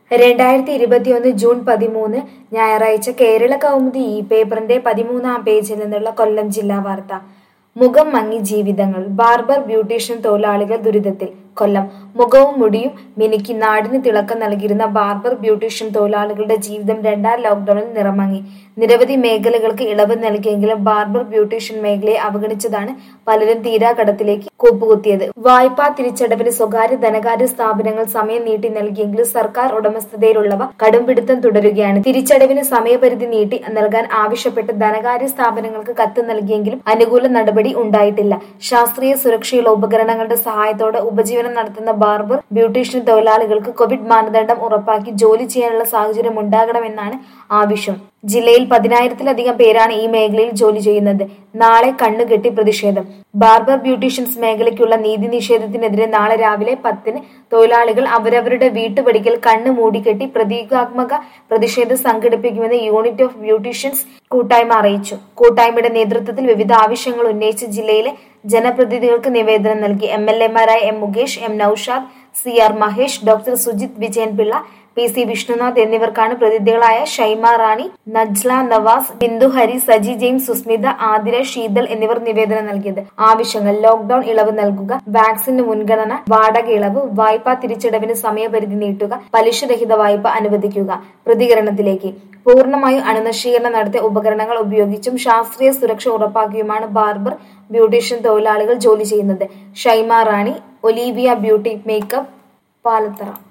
രണ്ടായിരത്തി ഇരുപത്തിയൊന്ന് ജൂൺ പതിമൂന്ന് ഞായറാഴ്ച കേരള കൗമുദി ഈ പേപ്പറിന്റെ പതിമൂന്നാം പേജിൽ നിന്നുള്ള കൊല്ലം ജില്ലാ വാർത്ത മുഖം മങ്ങി ജീവിതങ്ങൾ ബാർബർ ബ്യൂട്ടീഷ്യൻ തൊഴിലാളികൾ ദുരിതത്തിൽ കൊല്ലം മുഖവും മുടിയും മിനുക്കി നാടിന് തിളക്കം നൽകിയിരുന്ന ബാർബർ ബ്യൂട്ടീഷ്യൻ തൊഴിലാളികളുടെ ജീവിതം രണ്ടാം ലോക്ഡൌണിൽ നിറമങ്ങി നിരവധി മേഖലകൾക്ക് ഇളവ് നൽകിയെങ്കിലും ബാർബർ ബ്യൂട്ടീഷ്യൻ മേഖലയെ അവഗണിച്ചതാണ് പലരും തീരാകടത്തിലേക്ക് കൂപ്പുകുത്തിയത് വായ്പാ തിരിച്ചടവിന് സ്വകാര്യ ധനകാര്യ സ്ഥാപനങ്ങൾ സമയം നീട്ടി നൽകിയെങ്കിലും സർക്കാർ ഉടമസ്ഥതയിലുള്ളവ കടുംപിടുത്തം തുടരുകയാണ് തിരിച്ചടവിന് സമയപരിധി നീട്ടി നൽകാൻ ആവശ്യപ്പെട്ട് ധനകാര്യ സ്ഥാപനങ്ങൾക്ക് കത്ത് നൽകിയെങ്കിലും അനുകൂല നടപടി ഉണ്ടായിട്ടില്ല ശാസ്ത്രീയ സുരക്ഷയുള്ള ഉപകരണങ്ങളുടെ സഹായത്തോടെ ഉപജീവനം നടത്തുന്ന ബാർബർ ബ്യൂട്ടീഷ്യൻ തൊഴിലാളികൾക്ക് കോവിഡ് മാനദണ്ഡം ഉറപ്പാക്കി ജോലി ചെയ്യാനുള്ള സാഹചര്യം ഉണ്ടാകണമെന്നാണ് ആവശ്യം ജില്ലയിൽ പതിനായിരത്തിലധികം പേരാണ് ഈ മേഖലയിൽ ജോലി ചെയ്യുന്നത് നാളെ കണ്ണുകെട്ടി പ്രതിഷേധം ബാർബർ ബ്യൂട്ടീഷ്യൻസ് മേഖലയ്ക്കുള്ള നീതി നിഷേധത്തിനെതിരെ നാളെ രാവിലെ പത്തിന് തൊഴിലാളികൾ അവരവരുടെ വീട്ടുപടിക്കൽ കണ്ണ് മൂടിക്കെട്ടി പ്രതീകാത്മക പ്രതിഷേധം സംഘടിപ്പിക്കുമെന്ന് യൂണിറ്റ് ഓഫ് ബ്യൂട്ടീഷ്യൻസ് കൂട്ടായ്മ അറിയിച്ചു കൂട്ടായ്മയുടെ നേതൃത്വത്തിൽ വിവിധ ആവശ്യങ്ങൾ ഉന്നയിച്ച് ജില്ലയിലെ ജനപ്രതിനിധികൾക്ക് നിവേദനം നൽകി എം എൽ എമാരായ M Mukesh M Noushad C R Mahesh doctor Sujith Vijayan Pillai P C Vishnunath എന്നിവർക്കാണ് പ്രതിനിധികളായ ഷൈമ റാണി നജ്ല നവാസ് ബിന്ദു ഹരി സജി ജെയിംസ് സുസ്മിത ആതിര ശീതൾ എന്നിവർ നിവേദനം നൽകിയത് ആവശ്യങ്ങൾ ലോക്ഡൌൺ ഇളവ് നൽകുക വാക്സിന് മുൻഗണന വാടക ഇളവ് വായ്പാ തിരിച്ചടവിന് സമയപരിധി നീട്ടുക പലിശരഹിത വായ്പ അനുവദിക്കുക പ്രതികരണത്തിലേക്ക് പൂർണ്ണമായും അണുനശീകരണം നടത്തിയ ഉപകരണങ്ങൾ ഉപയോഗിച്ചും ശാസ്ത്രീയ സുരക്ഷ ഉറപ്പാക്കിയുമാണ് ബാർബർ ബ്യൂട്ടീഷ്യൻ തൊഴിലാളികൾ ജോലി ചെയ്യുന്നത് Shaima Rani Olivia beauty makeup Palathara